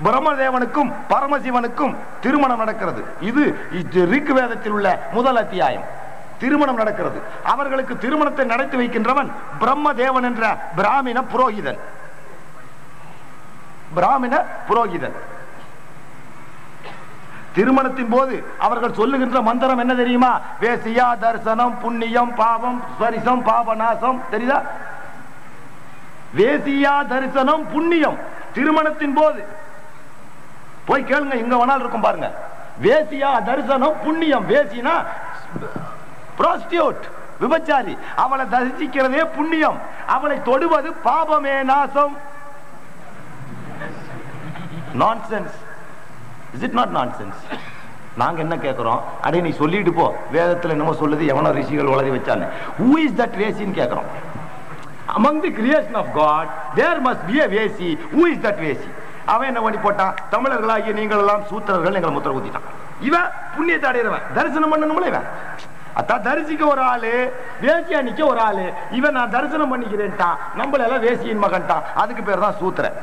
பிரம்மதேவனுக்கும் பரமசிவனுக்கும் திருமணம் நடக்கிறது இது இது ரிக் வேதத்தில் உள்ள முதல் அத்தியாயம் திருமணம் நடக்கிறது அவர்களுக்கு திருமணத்தை நடத்தி வைக்கின்றவன் பிரம்மதேவன் என்ற பிராமண புரோகிதன் பிராமண புரோகிதன் திருமணத்தின் போது அவர்கள் சொல்லுகின்ற மந்திரம் என்ன தெரியுமா வேசியா தரிசனம் புண்ணியம் பாவம் ஸ்வரிசம் பாபநாசம் தெரியுதா வேசியா தரிசனம் புண்ணியம் திருமணத்தின் போது போய் கேளுங்க எங்க வேணாலும் இருக்கும் பாருங்க வேசியா தரிசனம் புண்ணியம் வேசினா prostitute விபச்சாரி அவளை தரிசிக்கிறதே புண்ணியம் அவளை தொடுவது பாபமே நாசம் nonsense is it not nonsense நாங்க என்ன கேட்கிறோம் அடே நீ சொல்லிட்டு போ வேதத்துல என்னமோ சொல்லுது எவனோ ரிஷிகள் உளறி வச்சான்னு ஹூ இஸ் தட் வேசின்னு கேட்கிறோம் among the creation of god there must be a வேசி who is that வேசி அவன் என்ன பண்ணி போட்டான் தமிழர்களாகிய நீங்கள் எல்லாம் சூத்திரர்கள் எங்களை முத்திர குத்திட்டான் இவன் புண்ணியத்தை அடையிறவன் தரிசனம் பண்ணணும்ல இவன் அதான் தரிசிக்க ஒரு ஆளு வேசியா நிக்க ஒரு ஆளு இவன் நான் தரிசனம் பண்ணிக்கிறேன்ட்டான் நம்மள எல்லாம் வேசியின் மகன்ட்டான் அதுக்கு பேர் தான் சூத்திரன்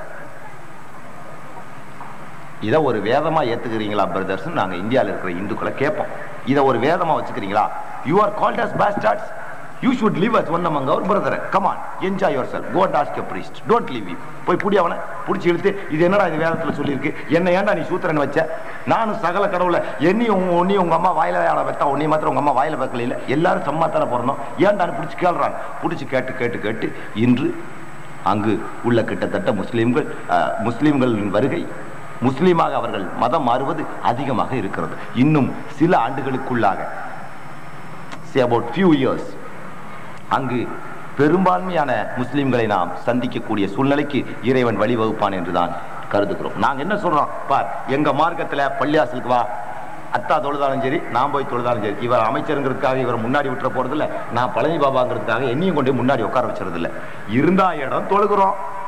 இதை ஒரு வேதமா ஏத்துக்கிறீங்களா பிரதர்ஸ் நாங்க இந்தியாவில் இருக்கிற இந்துக்களை கேட்போம் இதை ஒரு வேதமா வச்சுக்கிறீங்களா you are called as bastards you should live as one among our brother come on enjoy yourself go and ask a priest don't leave him போய் புடி அவனை புடிச்சு இழுத்து இது என்னடா இது வேதத்துல சொல்லியிருக்கு என்ன ஏன்டா நீ சூத்திரன் வச்ச நானும் சகல கடவுளை என்னையும் உங்க உன்னையும் உங்க அம்மா வாயில ஆள வைத்தா உன்னையும் மாத்திரம் உங்க அம்மா வாயில வைக்கல இல்ல எல்லாரும் சம்மா தானே பிறந்தோம் ஏன்டா புடிச்சு கேள்றான் புடிச்சு கேட்டு கேட்டு கேட்டு இன்று அங்கு உள்ள கிட்டத்தட்ட முஸ்லிம்கள் அஹ், முஸ்லிம்களின் வருகை முஸ்லீமாக அவர்கள் மதம் மாறுவது அதிகமாக இருக்கிறது இன்னும் சில ஆண்டுகளுக்குள்ளாக say about few years அங்கு பெரும்பான்மையான முஸ்லிம்களை நாம் சந்திக்கக்கூடிய சூழ்நிலைக்கு இறைவன் வழிவகுப்பான் என்றுதான் கருதுகிறோம் நாங்க என்ன சொல்றோம் பார் எங்க மார்க்கத்துல பள்ளியாசலுக்கு வா அத்தா தொழுதாலும் சரி நான் போய் தொழுதாலும் சரி இவர் அமைச்சருங்கிறதுக்காக இவர் முன்னாடி விட்டுற போறது இல்ல நான் பழனி பாபாங்கிறதுக்காக என்னையும் கொண்டு போய் முன்னாடி உட்கார வச்சுறது இல்ல இருந்தா இடம் தொழுகிறோம்